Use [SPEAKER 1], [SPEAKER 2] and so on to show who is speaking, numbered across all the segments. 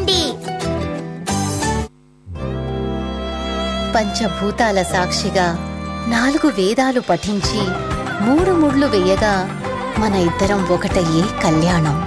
[SPEAKER 1] వినిపించండి
[SPEAKER 2] పంచభూతాల సాక్షిగా నాలుగు వేదాలు పఠించి మూడు ముళ్ళు వేయగా మన ఇద్దరం ఒకటయ్యే కళ్యాణం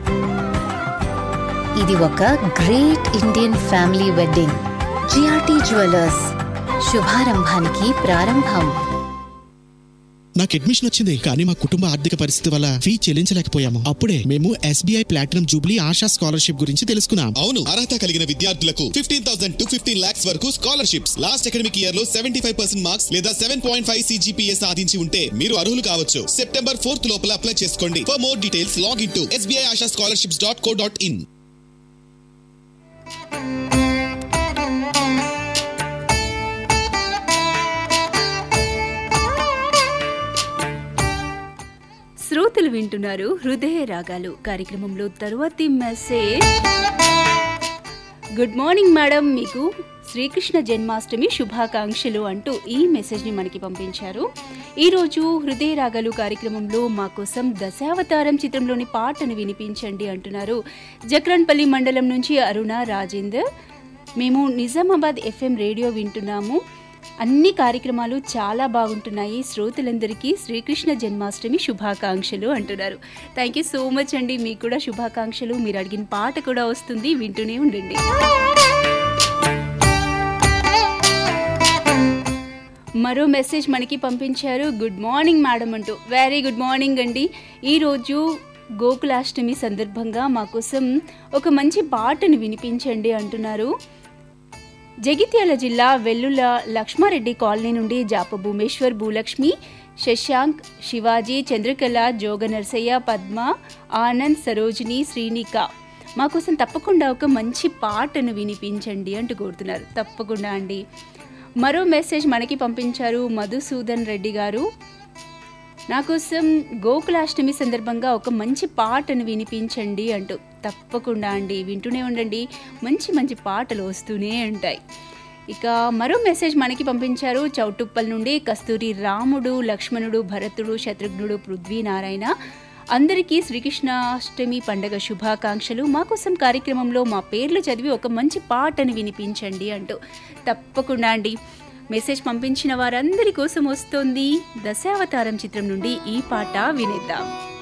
[SPEAKER 2] ఇది ఒక great Indian family wedding GRT jewellers శుభారంభానికి ప్రారంభం
[SPEAKER 3] నాకు అడ్మిషన్ వచ్చింది కానీ మా కుటుంబ ఆర్థిక పరిస్థితి వల్ల ఫీ చెల్లించలేకపోయాము అప్పుడే మేము SBI platinum jubilee Asha scholarship గురించి తెలుసుకున్నాం
[SPEAKER 4] అవును అర్హత కలిగిన విద్యార్థులకు fifteen thousand to fifteen lakhs వరకు స్కాలర్షిప్స్ లాస్ట్ అకాడమిక్ ఇయర్ లో సెవెంటీ ఫైవ్ పర్సెంట్ మార్క్స్ లేదా సెవెన్ పాయింట్ ఫైవ్ సిజిపిఏ సాధించి ఉంటే మీరు అర్హులు కావచ్చు సెప్టెంబర్ ఫోర్త్ లోపల అప్లై చేసుకోండి for more details log in to SBI Asha scholarships dot co dot in
[SPEAKER 5] శ్రోతలు వింటున్నారు హృదయ రాగాలు కార్యక్రమంలో తరువాతి మెసేజ్ గుడ్ మార్నింగ్ మేడం మీకు శ్రీకృష్ణ జన్మాష్టమి శుభాకాంక్షలు అంటూ ఈ మెసేజ్ని మనకి పంపించారు ఈరోజు హృదయ రాగాలు కార్యక్రమంలో మా కోసం దశావతారం చిత్రంలోని పాటను వినిపించండి అంటున్నారు జక్రన్పల్లి మండలం నుంచి అరుణ రాజేందర్ మేము నిజామాబాద్ ఎఫ్ఎం రేడియో వింటున్నాము అన్ని కార్యక్రమాలు చాలా బాగుంటున్నాయి శ్రోతలందరికీ శ్రీకృష్ణ జన్మాష్టమి శుభాకాంక్షలు అంటున్నారు థ్యాంక్ యూ సో మచ్ అండి మీకు కూడా శుభాకాంక్షలు మీరు అడిగిన పాట కూడా వస్తుంది వింటూనే ఉండండి మరో మెసేజ్ మనకి పంపించారు గుడ్ మార్నింగ్ మేడం అంటూ వెరీ గుడ్ మార్నింగ్ అండి ఈరోజు గోకులాష్టమి సందర్భంగా మా కోసం ఒక మంచి పాటను వినిపించండి అంటున్నారు జగిత్యాల జిల్లా వెల్లుల లక్ష్మారెడ్డి కాలనీ నుండి జాప భూమేశ్వర్ భూలక్ష్మి శశాంక్ శివాజీ చంద్రకళ జోగ నర్సయ్య పద్మ ఆనంద్ సరోజిని శ్రీనిక మా కోసం తప్పకుండా ఒక మంచి పాటను వినిపించండి అంటూ కోరుతున్నారు తప్పకుండా అండి మరో మెసేజ్ మనకి పంపించారు మధుసూదన్ రెడ్డి గారు నా కోసం గోకులాష్టమి సందర్భంగా ఒక మంచి పాటను వినిపించండి అంటూ తప్పకుండా అండి వింటూనే ఉండండి మంచి మంచి పాటలు వస్తూనే ఉంటాయి ఇక మరో మెసేజ్ మనకి పంపించారు చౌటుప్పల్ నుండి కస్తూరి రాముడు లక్ష్మణుడు భరతుడు శత్రుఘ్నుడు పృథ్వీనారాయణ అందరికీ శ్రీకృష్ణాష్టమి పండగ శుభాకాంక్షలు మా కోసం కార్యక్రమంలో మా పేర్లు చదివి ఒక మంచి పాటను వినిపించండి అంటూ తప్పకుండా అండి మెసేజ్ పంపించిన వారందరి కోసం వస్తోంది దశావతారం చిత్రం నుండి ఈ పాట వినేద్దాం